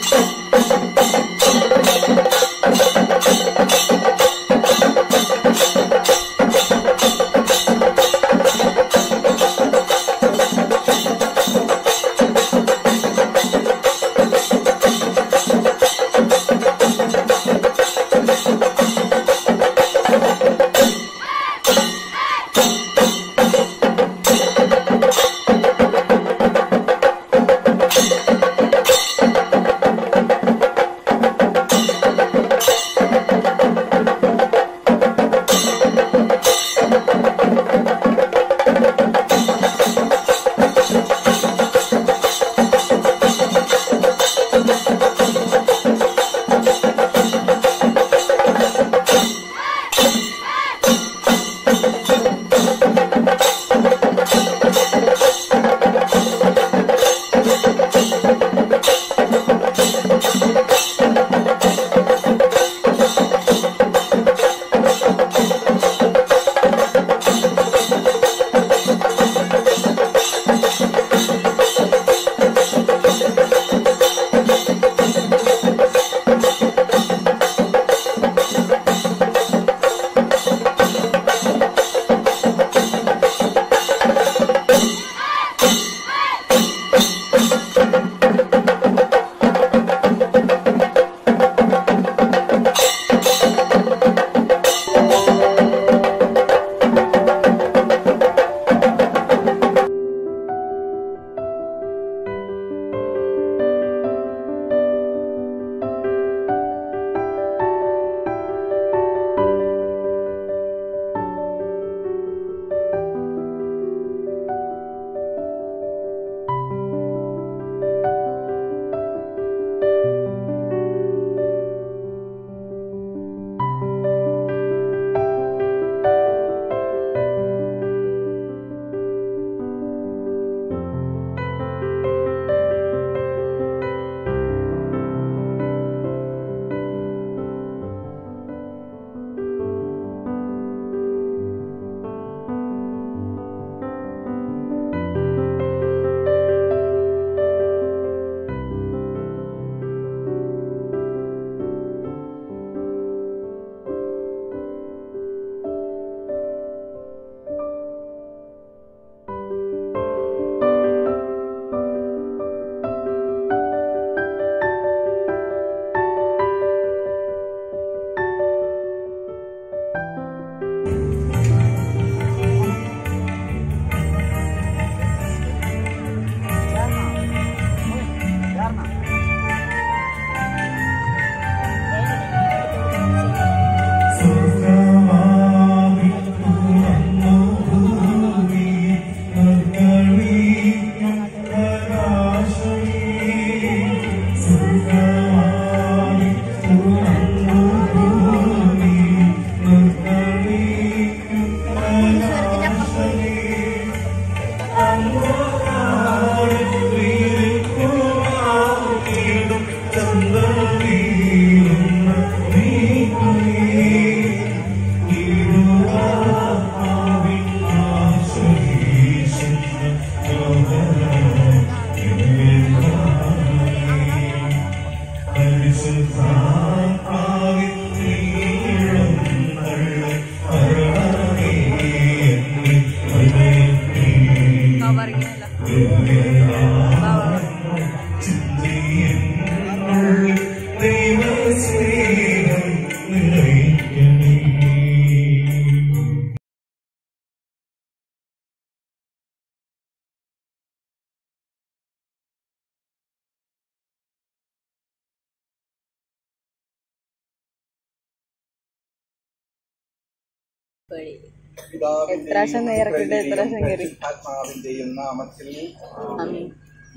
എത്ര പ്രാവശ്യം നേർക്കിട്ട് എത്ര പ്രാവശ്യം കയറി ആത്മാവിന്റെയും നാമത്തിൽ ആമീൻ.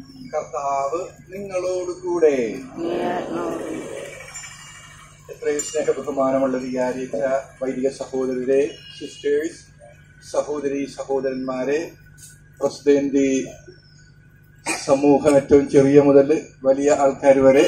കർത്താവ് നിങ്ങളോട് കൂടെ നീ ആത്മാവ് എത്രയും സ്നേഹ ബഹുമാനമുള്ള വികാരിച്ച വൈദിക സഹോദരരെ സിസ്റ്റേഴ്സ് സഹോദരി സഹോദരന്മാരെ പ്രസിഡന്റ് സമൂഹം ഏറ്റവും ചെറിയ മുതൽ വലിയ ആൾക്കാർ വരെ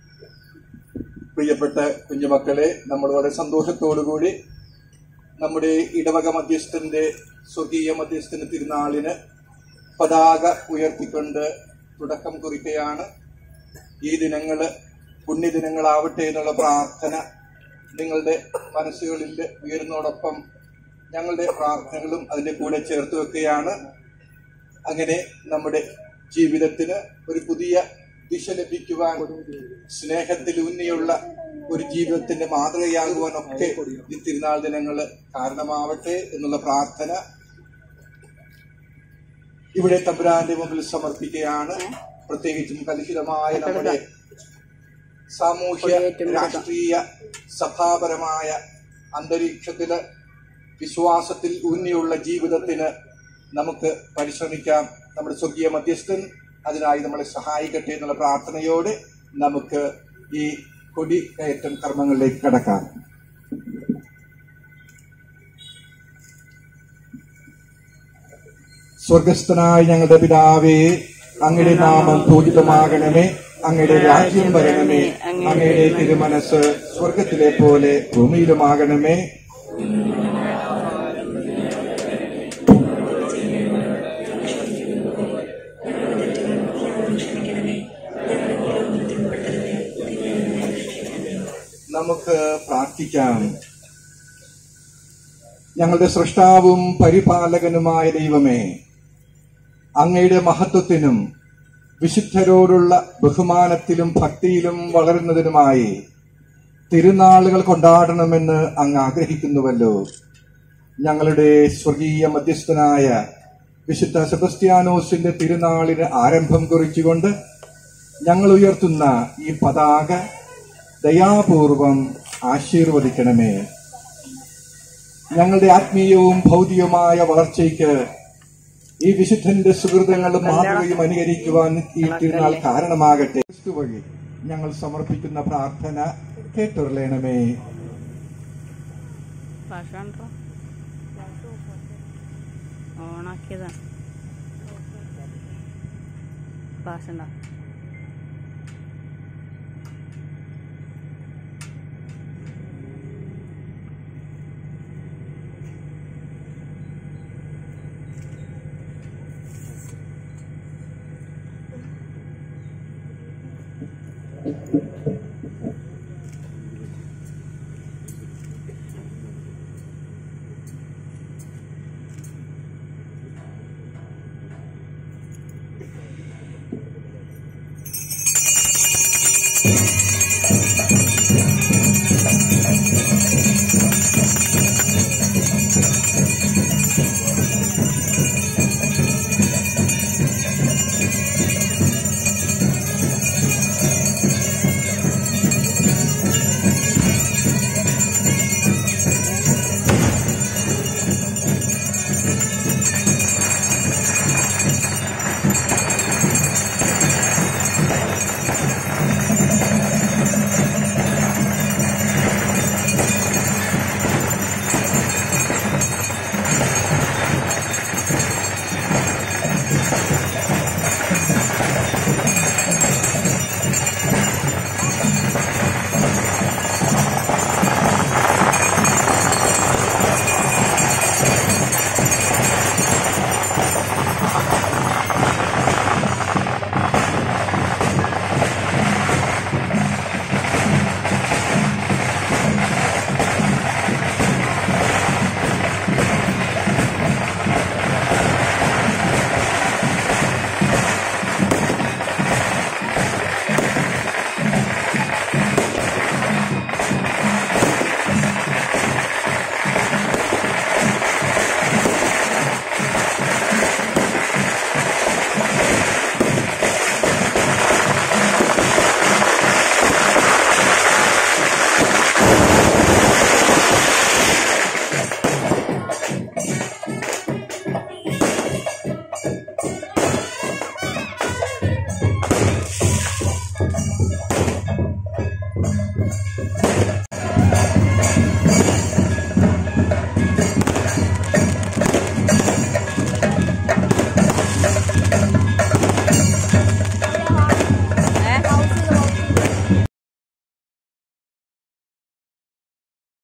പ്രിയപ്പെട്ട കുഞ്ഞുമക്കളെ നമ്മൾ വളരെ സന്തോഷത്തോടു കൂടി നമ്മുടെ ഇടവക മധ്യസ്ഥന്റെ സ്വർഗീയ മധ്യസ്ഥന്റെ തിരുനാളിന് പതാക ഉയർത്തിക്കൊണ്ട് തുടക്കം കുറിക്കുകയാണ് ഈ ദിനങ്ങള് പുണ്യദിനങ്ങളാവട്ടെ എന്നുള്ള പ്രാർത്ഥന നിങ്ങളുടെ മനസ്സുകളിൽ ഉയരുന്നതോടൊപ്പം ഞങ്ങളുടെ പ്രാർത്ഥനകളും അതിന്റെ കൂടെ ചേർത്ത് വെക്കുകയാണ് അങ്ങനെ നമ്മുടെ ജീവിതത്തിന് ഒരു പുതിയ ദിശ ലഭിക്കുവാൻ സ്നേഹത്തിൽ ഊന്നിയുള്ള ഒരു ജീവിതത്തിന്റെ മാതൃകയാകുവാനൊക്കെ ഈ തിരുനാൾ ദിനങ്ങൾ കാരണമാവട്ടെ എന്നുള്ള പ്രാർത്ഥന ഇവിടെ തമ്പുരാന്റെ മുമ്പിൽ സമർപ്പിക്കുകയാണ് പ്രത്യേകിച്ചും കലുഷിതമായ നമ്മുടെ സാമൂഹ്യ രാഷ്ട്രീയ സഭാപരമായ അന്തരീക്ഷത്തില് വിശ്വാസത്തിൽ ഊന്നിയുള്ള ജീവിതത്തിന് നമുക്ക് പരിശ്രമിക്കാം നമ്മുടെ സ്വർഗീയ മധ്യസ്ഥൻ അതിനായി നമ്മളെ സഹായിക്കട്ടെ എന്നുള്ള പ്രാർത്ഥനയോടെ നമുക്ക് ഈ കൊടി കയറ്റം കർമ്മങ്ങളിലേക്ക് കടക്കാം സ്വർഗസ്ഥനായ ഞങ്ങളുടെ പിതാവേ അങ്ങയുടെ നാമം പൂജിതമാകണമേ അങ്ങയുടെ രാജ്യം വരണമേ അങ്ങയുടെ തിരുമനസ് സ്വർഗത്തിലെ പോലെ ഭൂമിയിലുമാകണമേ നമുക്ക് പ്രാർത്ഥിക്കാം ഞങ്ങളുടെ സൃഷ്ടാവും പരിപാലകനുമായ ദൈവമേ അങ്ങയുടെ മഹത്വത്തിനും വിശുദ്ധരോടുള്ള ബഹുമാനത്തിലും ഭക്തിയിലും വളരുന്നതിനുമായി തിരുനാളുകൾ കൊണ്ടാടണമെന്ന് അങ്ങ് ആഗ്രഹിക്കുന്നുവല്ലോ ഞങ്ങളുടെ സ്വർഗീയ മധ്യസ്ഥനായ വിശുദ്ധ സെബസ്ത്യാനോസിന്റെ തിരുനാളിന് ആരംഭം കുറിച്ചുകൊണ്ട് ഞങ്ങൾ ഉയർത്തുന്ന ഈ പതാക ദയാപൂർവം ആശീർവദിക്കണമേ ഞങ്ങളുടെ ആത്മീയവും ഭൗതികവുമായ വളർച്ചയ്ക്ക് ഈ വിശുദ്ധന്റെ സുഹൃതങ്ങളും മാതൃകയും അനുകരിക്കുവാൻ ഈ തിരുനാൾ കാരണമാകട്ടെ ക്രിസ്തു വഴി ഞങ്ങൾ സമർപ്പിക്കുന്ന പ്രാർത്ഥന കേട്ടുരളയണമേ ഭാഷ ഓണാക്കിയതാ ഭാഷ ഉണ്ടോ ും